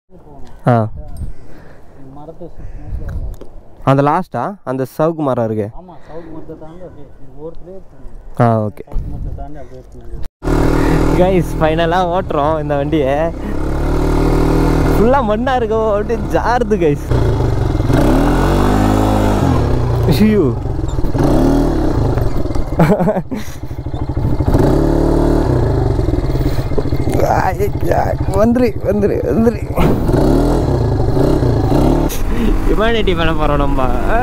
ஆ மரத்தை சுற்றி நோக்கி வரணும். அந்த லாஸ்ட்டா அந்த சவுக்கு மரம் இருக்கு ஆமா சவுக்கு மரத்தை தாண்டி அப்படியே இந்த ஓரத்துலேயே போகணும். ஆ ஓகே சவுக்கு மரத்தை தாண்டி அப்படியே போகணும். கைஸ் ஃபைனலாக ஓட்டுறோம் இந்த வண்டியை ஃபுல்லாக மண்ணாக இருக்கோ அப்படியே ஜாருது கைஸ் ஷியூ வந்துரு வந்துரு வந்துரு ஹியூமனிட்டி பண்ண போகிறோம் நம்ம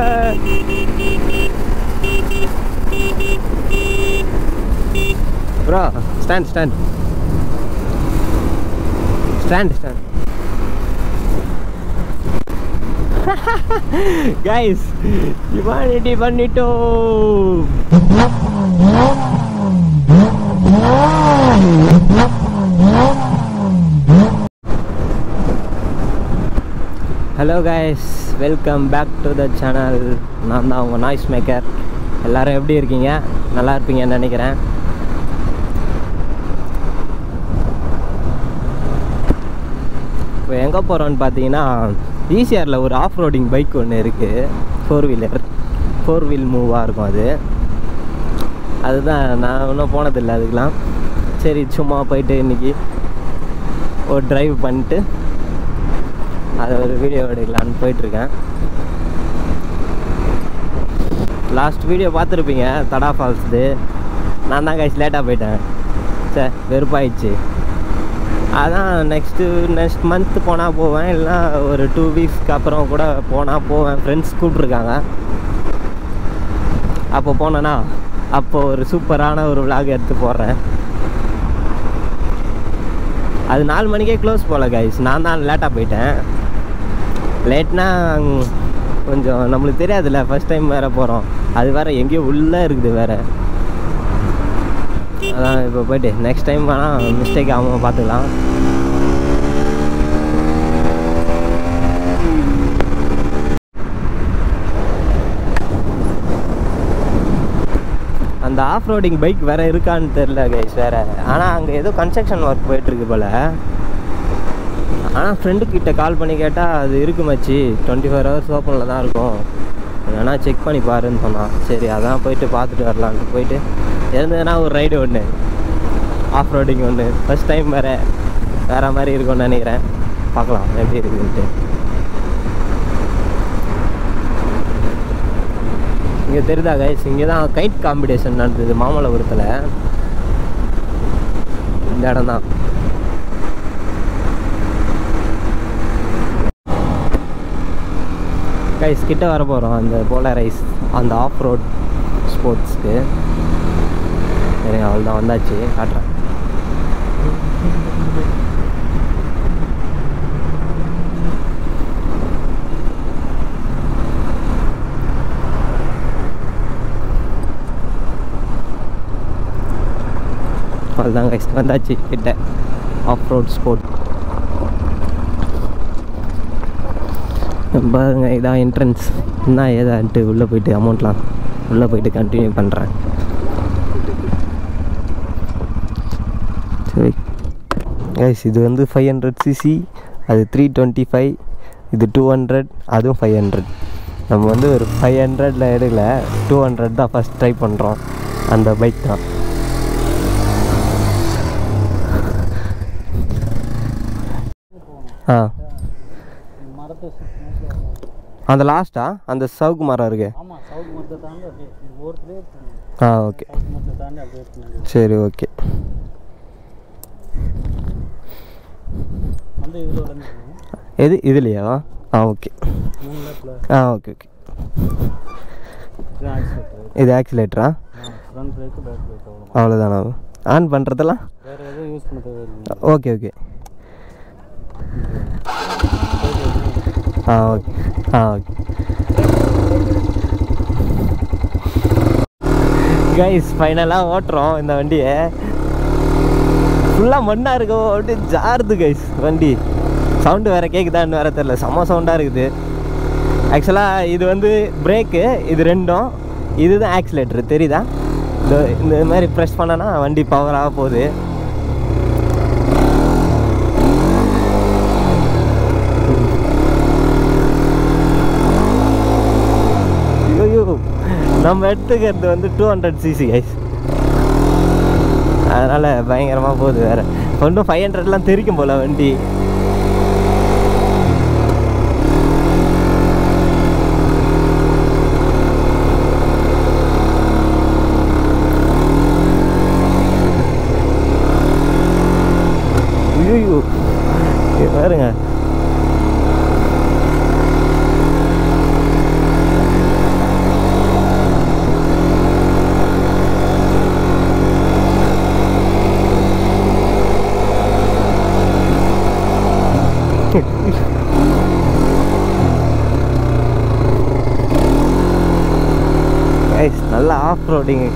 bro stand stand stand stand guys humanity பண்ணிட்டோம் hello guys welcome back to the channel நான் தான் உங்கள் நாய்ஸ் மேக்கர் எல்லாரும் எப்படி இருக்கீங்க நல்லா இருப்பீங்கன்னு நினைக்கிறேன் இப்போ எங்கே போகிறோன்னு பார்த்தீங்கன்னா ஈசிஆரில் ஒரு ஆஃப் ரோடிங் பைக் ஒன்று இருக்குது ஃபோர் வீலர் ஃபோர் வீல் மூவாக இருக்கும் அது அதுதான் நான் இன்னும் போனதில்லை அதுக்கெலாம் சரி சும்மா போயிட்டு இன்றைக்கி ஒரு டிரைவ் பண்ணிட்டு அதை ஒரு வீடியோ எடுக்கலான்னு போயிட்டுருக்கேன் லாஸ்ட் வீடியோ பார்த்துருப்பீங்க தடா ஃபால்ஸ்து நான் தான் கைஸ் லேட்டாக போயிட்டேன் சே வெறுப்பாயிடுச்சு அதான் நெக்ஸ்ட்டு நெக்ஸ்ட் மந்த் போனால் போவேன் இல்லைனா ஒரு டூ வீக்ஸ்க்கு அப்புறம் கூட போனால் போவேன் ஃப்ரெண்ட்ஸ் கூப்பிட்ருக்காங்க அப்போ போனேன்னா அப்போ ஒரு சூப்பரான ஒரு vlog எடுத்து போடுறேன் அது நாலு மணிக்கே க்ளோஸ் போகல கைஸ் நான் தான் லேட்டாக போயிட்டேன் லேட்னா கொஞ்சம் நம்மளுக்கு தெரியாதுல்ல ஃபஸ்ட் டைம் வேறு போகிறோம் அது வேறு எங்கேயோ உள்ளே இருக்குது வேறு அதான் இப்போ போயிட்டு நெக்ஸ்ட் டைம் வேணால் மிஸ்டேக் ஆகாமல் பார்த்துக்கலாம் அந்த ஆஃப் ரோடிங் பைக் வேறு இருக்கான்னு தெரில கைஸ் வேறு ஆனால் அங்கே ஏதோ கன்ஸ்ட்ரக்ஷன் ஒர்க் போயிட்டுருக்கு போல் ஆனால் ஃப்ரெண்டு கிட்ட கால் பண்ணி கேட்டால் அது இருக்கு மச்சி டுவெண்ட்டி ஃபோர் ஹவர்ஸ் ஓப்பனில் தான் இருக்கும் வேணா செக் பண்ணி பாருன்னு சொன்னான் சரி அதான் போயிட்டு பார்த்துட்டு வரலான்ட்டு போயிட்டு இருந்ததுன்னா ஒரு ரைடு ஒன்று ஆஃப் ரோடிங் ஒன்று ஃபஸ்ட் டைம் வேறு வேறு மாதிரி இருக்கும்னு நினைக்கிறேன் பார்க்கலாம் எப்படி இருக்குதுன்ட்டு இங்கே தெரியுதா கைஸ் இங்கே தான் கைட் காம்படிஷன் நடந்தது மாமல்லபுரத்தில் இந்த இடம் தான் கைஸ் கிட்ட வர போகிறோம் அந்த போலரைஸ் அந்த ஆஃப் ரோட் ஸ்போர்ட்ஸ்க்கு சரி அவள் தான் வந்தாச்சு காட்டுறேன் அதுதான் கைஸ் வந்தாச்சு கிட்ட ஆஃப் ரோட் ஸ்போர்ட் பாருங்க இதான் என்ட்ரன்ஸ் என்ன ஏதான்ட்டு உள்ளே போயிட்டு அமௌண்ட்லாம் உள்ளே போயிட்டு கண்டினியூ பண்ணுறேன் சரி கைஸ் இது வந்து ஃபைவ் ஹண்ட்ரட் சிசி அது த்ரீ டுவெண்ட்டி ஃபைவ் இது டூ ஹண்ட்ரட் அதுவும் ஃபைவ் ஹண்ட்ரட் நம்ம வந்து ஒரு ஃபைவ் ஹண்ட்ரடில் எடுக்கல டூ ஹண்ட்ரட் தான் ஃபஸ்ட் ட்ரை பண்ணுறோம் அந்த பைக் தான் ஆ மரத்தை சுற்றி நோக்கி வரணும். அந்த லாஸ்ட்டா அந்த சவுக்கு மரம் இருக்கு ஆமா சவுக்கு மரத்தை தாண்டி அப்படியே இந்த ஓரத்துலேயே போகணும். ஆ ஓகே சவுக்கு மரத்தை தாண்டி அப்படியே போகணும். சரி ஓகே அந்த இதில் உடனே போகணும். எது இதுலையா ஆ ஓகே மூணு லேப்பில் ஆ ஓகே ஓகே இது ஆக்சிலேட்டர் இது ஆக்சிலேட்டரா ஃப்ரண்ட் பிரேக்கு பேக் பிரேக் அவ்வளோ அவ்வளோதானா ஆன் பண்ணுறதெல்லாம் வேறு எதுவும் யூஸ் பண்ண தேவையில்லை ஓகே ஓகே ஆ ஓகே ஆ ஓகே கைஸ் ஃபைனலாக ஓட்டுறோம் இந்த வண்டியை ஃபுல்லாக மண்ணாக இருக்கோ அப்படியே ஜாருது கைஸ் வண்டி சவுண்டு வேறு கேட்குதான்னு வேறு தெரில செம்ம சவுண்டாக இருக்குது ஆக்சுவலாக இது வந்து பிரேக்கு இது ரெண்டும் இதுதான் ஆக்சிலேட்டர் தெரியுதா இந்த இந்த மாதிரி ப்ரெஸ் பண்ணனா வண்டி பவராக போகுது நம்ம எடுத்துக்கிறது வந்து டூ ஹண்ட்ரட் சிசி கைஸ் அதனால் பயங்கரமாக போகுது வேறு ஒன்றும் ஃபைவ் ஹண்ட்ரட்லாம் தெரிக்கும் போல் வண்டி ஐயோ இங்க பாருங்க Guys, நல்லா ஆஃப் ரோடிங்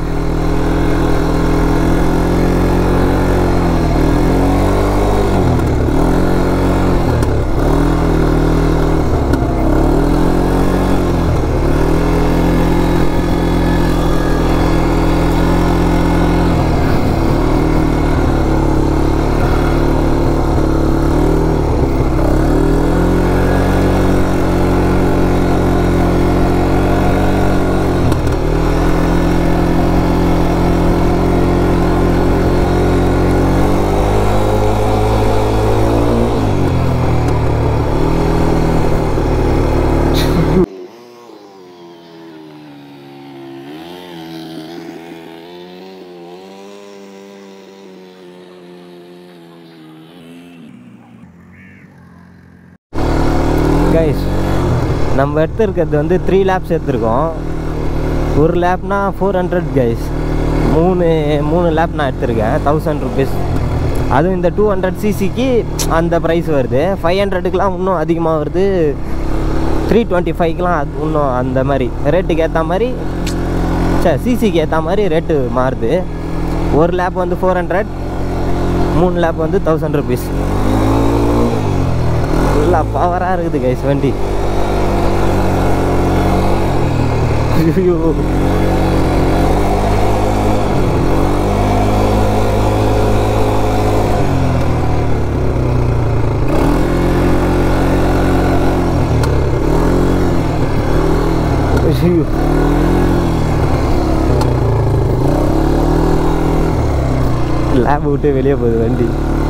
கைஸ் நம்ம எடுத்துருக்கிறது வந்து த்ரீ லேப்ஸ் எடுத்திருக்கோம் ஒரு லேப்னா ஃபோர் ஹண்ட்ரட் கைஸ் மூணு மூணு லேப் நான் எடுத்திருக்கேன் தௌசண்ட் ருபீஸ் அதுவும் இந்த டூ ஹண்ட்ரட் சிசிக்கு அந்த ப்ரைஸ் வருது ஃபைவ் ஹண்ட்ரடுக்கெலாம் இன்னும் அதிகமாக வருது த்ரீ டுவெண்ட்டி ஃபைவ்க்கெலாம் அது இன்னும் அந்த மாதிரி ரேட்டுக்கு ஏற்ற மாதிரி சே சிசிக்கு ஏற்ற மாதிரி ரேட்டு மாறுது ஒரு லேப் வந்து ஃபோர் ஹண்ட்ரட் மூணு லேப் வந்து தௌசண்ட் ருபீஸ் ஃபுல்லாக பவராக இருக்குது கைஸ் வண்டி ஐயோ ஐயோ லேப் விட்டு வெளியே போகுது வண்டி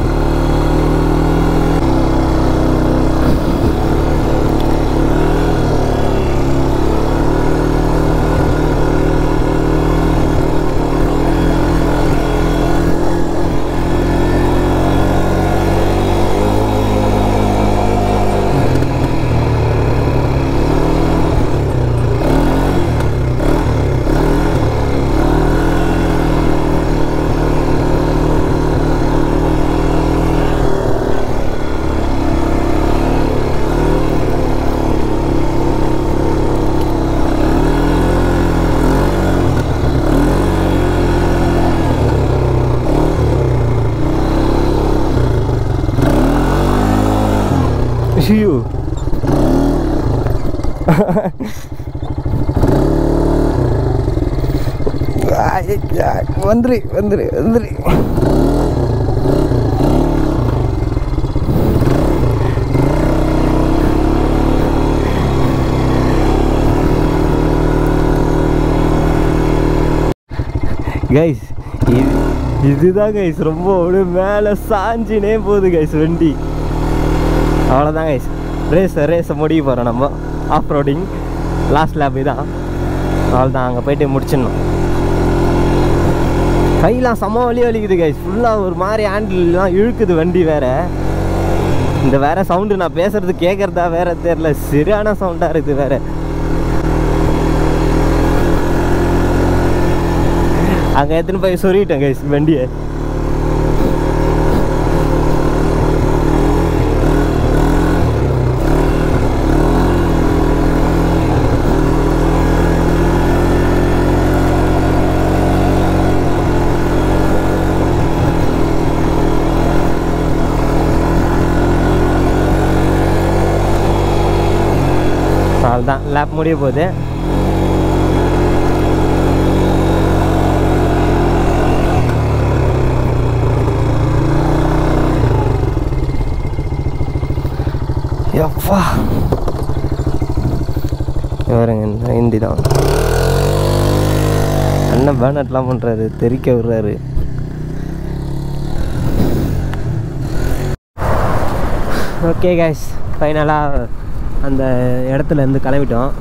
ஐயோ வந்துரு வந்துரு வந்துரு கைஸ் இது இதுதான் கைஸ் ரொம்ப அப்படியே மேலே சாஞ்சினே போகுது கைஸ் வண்டி அவ்வளோதான் கைஸ் ரேஸ் ரேஸை முடிய போகிறோம் நம்ம ஆஃப் ரோடிங் லாஸ்ட் லேப் தான் அவ்வளோதான் அங்கே போயிட்டு முடிச்சிடணும் கையெல்லாம் செம்ம வலி வலிக்குது கைஸ் ஃபுல்லாக ஒரு மாதிரி ஹேண்டில்லாம் இழுக்குது வண்டி வேற இந்த வேற சவுண்டு நான் பேசுறது கேட்குறதா வேற தெரில சரியான சவுண்டாக இருக்குது வேற அங்கே எடுத்துன்னு போய் சொல்லிட்டேன் கைஸ் வண்டியை அவ்வளோதான் லேப் முடிய போகுது எப்பா பாருங்க இந்த ஹிந்தி தான் அண்ணன் பேனட்லாம் பண்ணுறாரு தெறிக்க விடுறாரு ஓகே கைஸ் ஃபைனலாக அந்த இடத்துல இருந்து கிளம்பிட்டோம்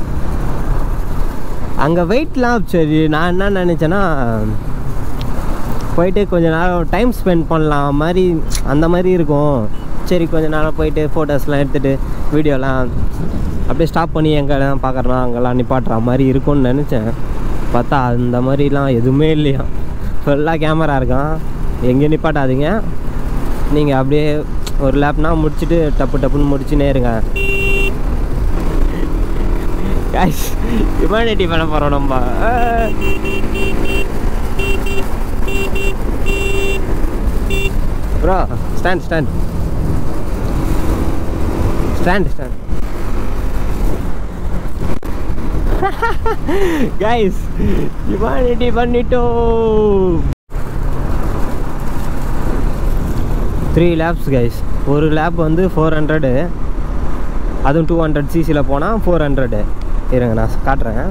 அங்கே வெயிட்லாம் சரி நான் என்ன நினச்சேன்னா போயிட்டு கொஞ்ச நேரம் டைம் ஸ்பெண்ட் பண்ணலாம் மாதிரி அந்த மாதிரி இருக்கும் சரி கொஞ்ச நேரம் போயிட்டு ஃபோட்டோஸ்லாம் எடுத்துகிட்டு வீடியோலாம் அப்படியே ஸ்டாப் பண்ணி எங்கெல்லாம் பார்க்குறோம் அங்கெல்லாம் நிப்பாட்டுற மாதிரி இருக்கும்னு நினச்சேன் பார்த்தா அந்த மாதிரிலாம் எதுவுமே இல்லையா ஃபுல்லாக கேமரா இருக்கான் எங்கேயும் நிப்பாட்டாதீங்க நீங்கள் அப்படியே ஒரு லேப்னா முடிச்சுட்டு டப்பு டப்புன்னு முடிச்சுனே இருங்க காய்ஸ் ஹியூமனிட்டி பண்ண போகிறோம் நம்ம bro stand stand stand stand guys humanity பண்ணிட்டோம் த்ரீ லேப்ஸ் கைஸ் ஒரு லேப் வந்து ஃபோர் ஹண்ட்ரடு அதுவும் டூ ஹண்ட்ரட் சிசியில் போனால் ஃபோர் ஹண்ட்ரடு இருங்க நான் காட்டுறேன்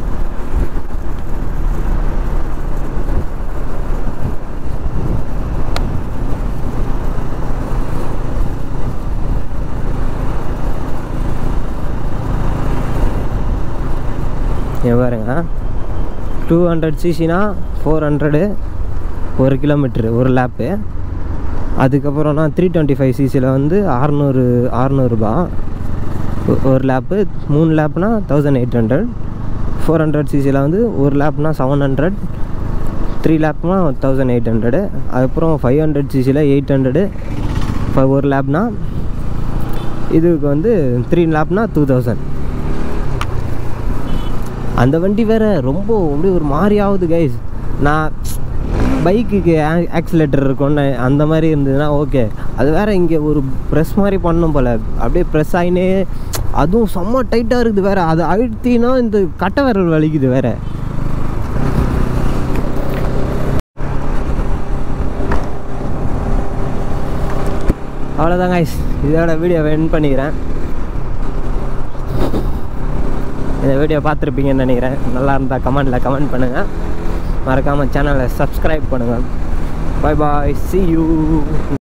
இங்க பாருங்க டூ ஹண்ட்ரட் சிசினா ஃபோர் ஹண்ட்ரடு ஒரு கிலோமீட்ரு ஒரு லேப்பு அதுக்கப்புறம்னா த்ரீ டுவெண்ட்டி ஃபைவ் சிசியில் வந்து அறநூறு அறநூறுபா ஒரு லேப்பு மூணு லேப்னா thousand eight hundred four hundred சிசியில் வந்து ஒரு லேப்னா செவன் ஹண்ட்ரட் த்ரீ லேப்னா தௌசண்ட் எயிட் ஹண்ட்ரடு அதுக்கப்புறம் ஃபைவ் ஹண்ட்ரட் சிசியில் எயிட் ஹண்ட்ரடு இப்போ ஒரு லேப்னா இதுக்கு வந்து த்ரீ லேப்னா டூ தௌசண்ட் அந்த வண்டி வேற ரொம்ப அப்படியே ஒரு மாதிரி ஆகுது கைஸ் நான் பைக்குக்கு ஆக்சிலேட்டர் இருக்கும்னு அந்த மாதிரி இருந்ததுன்னா ஓகே அது வேற இங்கே ஒரு ப்ரெஸ் மாதிரி பண்ணணும் போல் அப்படியே ப்ரெஸ் ஆகினே அதுவும் செம்ம டைட்டாக இருக்குது வேற அது அழுத்தினா இந்த கட்டை விரல் வலிக்குது வேற அவ்வளோதான் கைஸ் இதோட வீடியோ என் பண்ணிக்கிறேன் இந்த வீடியோ பார்த்துருப்பீங்கன்னு நினைக்கிறேன் நல்லா இருந்தால் கமெண்டில் கமெண்ட் பண்ணுங்கள் மறக்காமல் சேனலை சப்ஸ்கிரைப் பண்ணுங்கள் பாய் பாய் சி யூ